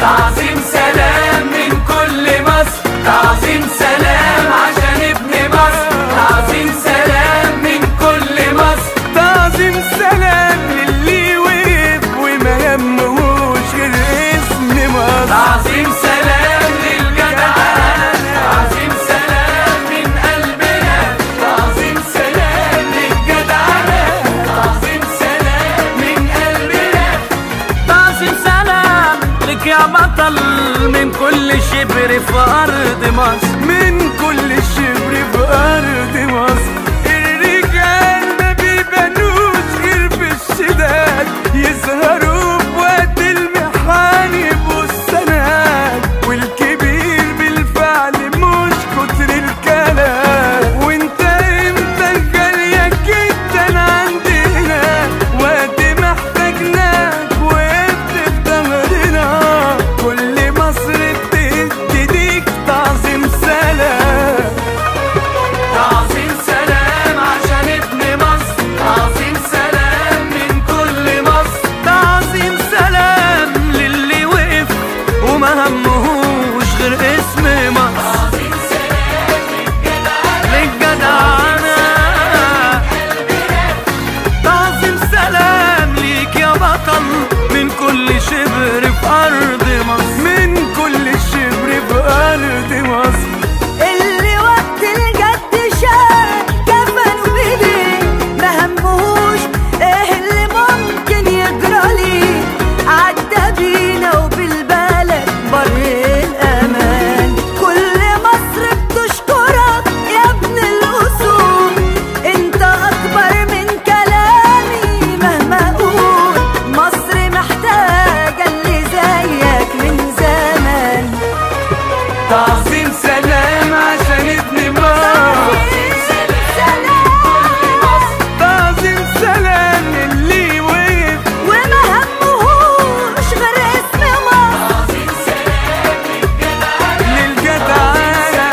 تعظيم سلام من كل مصر تعظيم سلام عشان ابن مصر تعظيم سلام من كل مصر تعظيم سلام للي وقف وما يهمهوش غير اسم مصر تعظيم سلام للجدعان تعظيم سلام من قلبنا تعظيم سلام للجدعان تعظيم سلام من قلبنا تعظيم سلام لك يا بطل من كل شبر في أرض مصر من كل شبر في أرض مصر الرجال ما بيبانوش غير في الشداد يظهروا في وقت المحن يبقوا السند والكبير بالفعل مش كتر الكلام وانت انت غالية جدا عندنا وقت ما احتاجناك وقفت في ظهرنا كل مصر بتديك تعظيم سلام تعظيم سلام عشان ابن مصر تعظيم سلام من كل مصر تعظيم سلام للي وقف وما همهوش غير اسم مصر تعظيم سلام للجدعان للجدعنة تعظيم سلام ليك يا بطل من كل شبر في أرض مصر من كل شبر في أرض مصر اللي وقت الجد شال كفنوا بايديه ما همهوش ايه اللي ممكن يجرى ليه عدى بينا وبالبلد بر الامان كل مصر بتشكرك يا ابن الاصول انت اكبر من كلامي مهما اقول مصر محتاجه اللي زيك من زمان تعظيم سلام عشان ابن مصر تعظيم سلام للي وقف وما همهوش غير اسم مصر تعظيم سلام للجدعان للجدعانة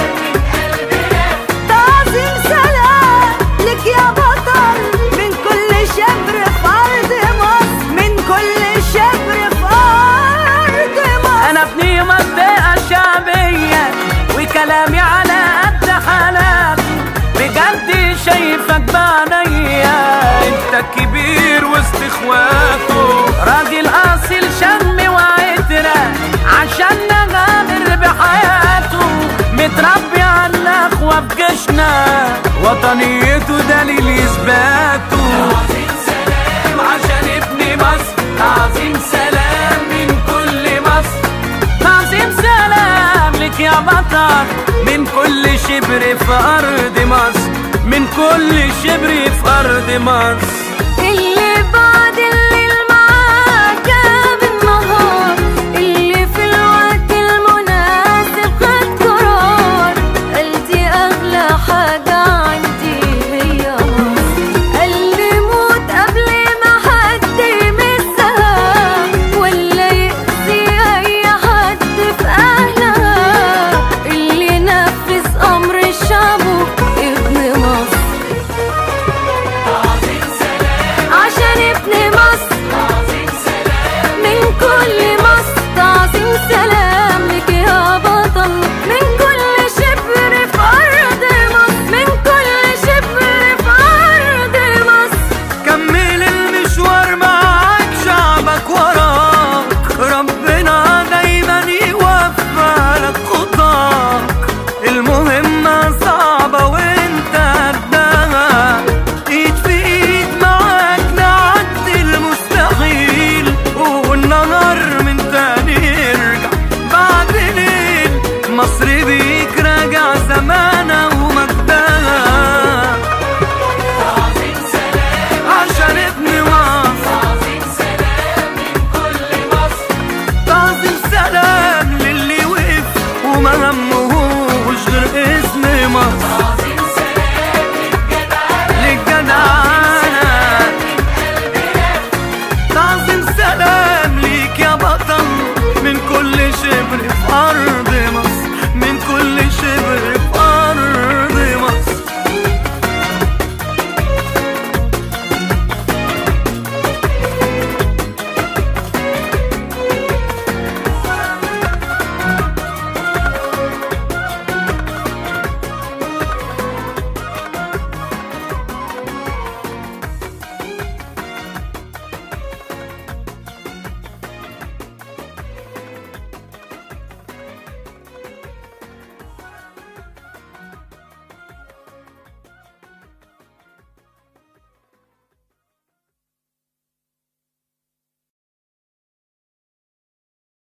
تعظيم سلام لك يا بطل من كل شبر في أرض مصر من كل شبر في أرض مصر أنا ابني منطقة شعبية وكلامي على قد حالاتي بجد شايفك بعينيا انت كبير وسط اخواته راجل اصيل شم وعترة عشان نغامر بحياته متربي على الاخوة في جيشنا وطنيته دليل اثباته تعظيم سلام عشان ابن مصر تعظيم سلام من كل مصر تعظيم سلام لك يا بطل من كل شبر في أرض مصر من كل شبر في أرض مصر اللي بعد الليل معاك بالنهار اللي في الوقت المناسب خد قرار قلبي أغلى حاجة عندي هي مصر قلبي موت قبل ما حد يمسها ولا يأذي أي حد في أهلها اللي نفذ أمر شعبه ابن مصر تعظيم سلام عشان ابن مصر تعظيم سلام من كل مصر تعظيم سلام لك يا بطل من كل شبر في أرض مصر من كل شبر في أرض مصر كمل المشوار معاك شعبك وراك ربنا دايما يوفق لك خطاك المهمة صعبة وانت قدها ايد في ايد معاك نعدي المستحيل والنهار من تاني يرجع بعد ليل مصر بيك راجع زمانها ومجدها تعظيم سلام عشان ابن مصر تعظيم سلام من كل مصر تعظيم سلام للي وقف وما همهوش غير اسم مصر